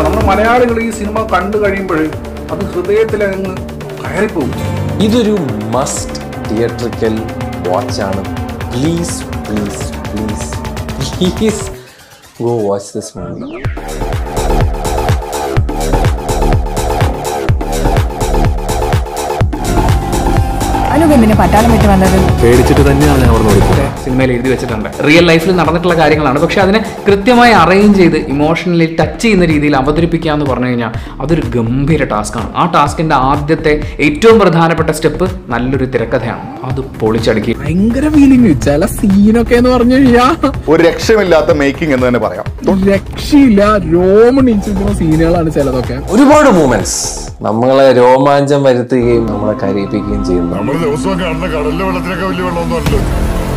ആണ് നമ്മുടെ മലയാളികൾ ഈ സിനിമ കണ്ടു കഴിയുമ്പോൾ അത് ഹൃദയത്തിൽ അങ്ങ് കയറിപ്പോകും ഇതൊരു മസ്റ്റ് തിയേറ്ററിക്കൽ വാച്ചാണ് please please please please go watch this movie Anoop എന്തിനാ പട്ടാളം വിട്ട് വന്നത് പേടിച്ചിട്ട് തന്നെയാണ് ഞാൻ അവിടെ ഓടിപ്പോയത് സിനിമയിൽ എഴുതി വെച്ചിട്ടുണ്ട് റിയൽ ലൈഫിൽ നടന്നിട്ടുള്ള കാര്യങ്ങളാണ് പക്ഷെ അതിനെ കൃത്യമായി അറേഞ്ച് ചെയ്ത് ഇമോഷണലി ടച്ച് ചെയ്യുന്ന രീതിയിൽ അവതരിപ്പിക്കുക എന്ന് പറഞ്ഞു കഴിഞ്ഞാൽ അതൊരു ഗംഭീര ടാസ്ക്കാണ് ആ ടാസ്കിന്റെ ആദ്യത്തെ ഏറ്റവും പ്രധാനപ്പെട്ട സ്റ്റെപ്പ് നല്ലൊരു തിരക്കഥയാണ് അത് പൊളിച്ചടുക്കി ഭയങ്കര ഫീലിംഗ് ചില സീനൊക്കെ എന്ന് പറഞ്ഞു കഴിഞ്ഞാ ഒരു രക്ഷമില്ലാത്ത മേക്കിംഗ് എന്ന് തന്നെ പറയാം രക്ഷയില്ല രോമണീച്ചിരിക്കുന്ന സീനുകളാണ് ചിലതൊക്കെ ഒരുപാട് മൂമെന്റ്സ് നമ്മളെ രോമാഞ്ചം വരുത്തുകയും നമ്മളെ കരയിപ്പിക്കുകയും ചെയ്യുന്നു നമ്മൾ ദിവസവും കാണുന്ന കടലിലെ വെള്ളത്തിനൊക്കെ വലിയ വെള്ളമൊന്നും അല്ലല്ലോ